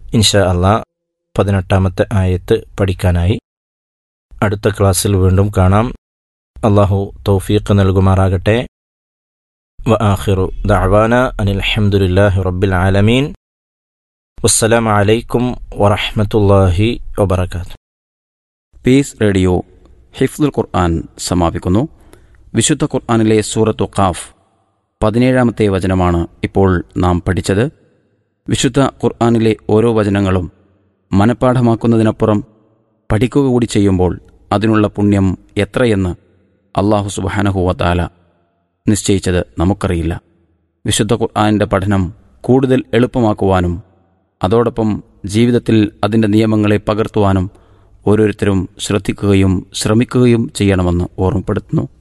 ഇൻഷാ അള്ളാ പതിനെട്ടാമത്തെ ആയത്ത് പഠിക്കാനായി അടുത്ത ക്ലാസ്സിൽ വീണ്ടും കാണാം അള്ളാഹു തൗഫീഖ് നൽകുമാറാകട്ടെ വ ആഖിറു ദഅവാന അനിൽ ഹംദുലില്ലാഹി റബ്ബിൽ ആലമീൻ വസ്സലാമു അലൈക്കും വറഹ്മത്തുള്ളാഹി വബറകാതുഹു പീസ് റേഡിയോ ഹിഫ്ദുൽ ഖുർആൻ സമാപിക്കുന്നു വിശുദ്ധ ഖുർആനിലെ സൂറത്തു ഖാഫ് പതിനേഴാമത്തെ വചനമാണ് ഇപ്പോൾ നാം പഠിച്ചത് വിശുദ്ധ ഖുർആനിലെ ഓരോ വചനങ്ങളും മനഃപ്പാഠമാക്കുന്നതിനപ്പുറം പഠിക്കുക കൂടി ചെയ്യുമ്പോൾ അതിനുള്ള പുണ്യം എത്രയെന്ന് അള്ളാഹു സുബാനഹുവത്താല നിശ്ചയിച്ചത് നമുക്കറിയില്ല വിശുദ്ധ ഖുർആനിൻ്റെ പഠനം കൂടുതൽ എളുപ്പമാക്കുവാനും അതോടൊപ്പം ജീവിതത്തിൽ അതിൻ്റെ നിയമങ്ങളെ പകർത്തുവാനും ഓരോരുത്തരും ശ്രദ്ധിക്കുകയും ശ്രമിക്കുകയും ചെയ്യണമെന്ന് ഓർമ്മപ്പെടുത്തുന്നു